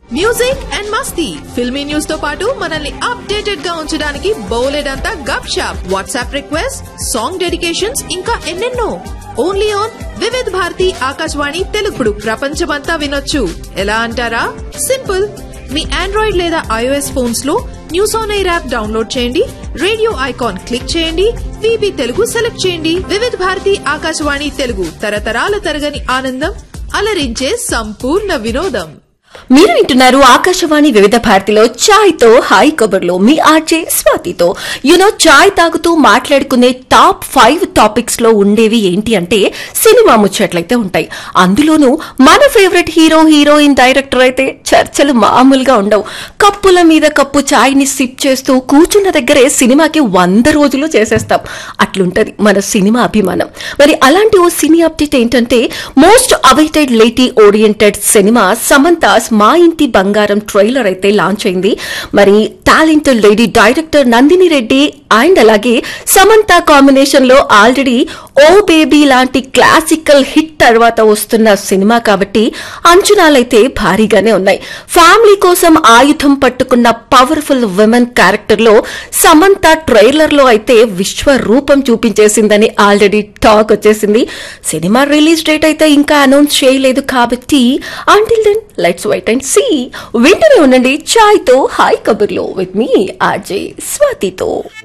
music and మస్తీ filmy news తో పాటు మనల్ని అప్డేటెడ్ గా ఉంచడానికి బోలెడంతా gupshup WhatsApp request song dedications ఇంకా ఎన్నెన్నో ఓన్లీ ఆన్ వివిధ్ భారతి ఆకాశవాణి తెలుగుడు ప్రపంచమంతా వినొచ్చు ఎలా అంటారా సింపుల్ మీ ఆండ్రాయిడ్ లేదా ఐఓఎస్ ఫోన్స్ లో news on air app download చేయండి రేడియో ఐకాన్ క్లిక్ చేయండి విబి తెలుగు సెలెక్ట్ చేయండి వివిధ భారతి ఆకాశవాణి తెలుగు తరతరాల తరగని ఆనందం అలరించే సంపూర్ణ వినోదం మీరు వింటున్నారు ఆకాశవాణి వివిధ భారతిలో చాయ్ తో హాయ్ కబుర్లో మీ ఆర్జే స్వాతితో యునో చాయ్ తాగుతూ మాట్లాడుకునే టాప్ ఫైవ్ టాపిక్స్ లో ఉండేవి ఏంటి అంటే సినిమా ముచ్చట్లయితే ఉంటాయి అందులోనూ మన ఫేవరెట్ హీరో హీరోయిన్ డైరెక్టర్ అయితే చర్చలు మామూలుగా ఉండవు కప్పుల మీద కప్పు చాయ్ ని సిప్ చేస్తూ కూర్చున్న దగ్గరే సినిమాకి వంద రోజులు చేసేస్తాం అట్లుంటది మన సినిమా అభిమానం మరి అలాంటి ఓ సినీ అప్డేట్ ఏంటంటే most awaited lady oriented cinema Samantha's Maa Inti Bangaram trailer అయితే లాంచ్ అయింది మరి talented lady director Nandini Reddy and అలాగే సమంత కాంబినేషన్ లో ఆల్రెడీ ఓ బేబీ లాంటి క్లాసికల్ హిట్ తర్వాత వస్తున్న సినిమా కాబట్టి అంచనాలైతే భారీగానే ఉన్నాయి ఫ్యామిలీ కోసం ఆయుధం పట్టుకున్న పవర్ఫుల్ విమెన్ క్యారెక్టర్ లో సమంత ట్రైలర్ లో అయితే విశ్వరూపం చూపించేసిందని ఆల్రెడీ టాక్ వచ్చేసింది సినిమా రిలీజ్ డేట్ అయితే ఇంకా అనౌన్స్ చేయలేదు కాబట్టి until then let's wait and see వింటూనే ఉండండి చాయ్ తో హాయ్ కబుర్లో విత్ మీ ఆర్జే స్వాతితో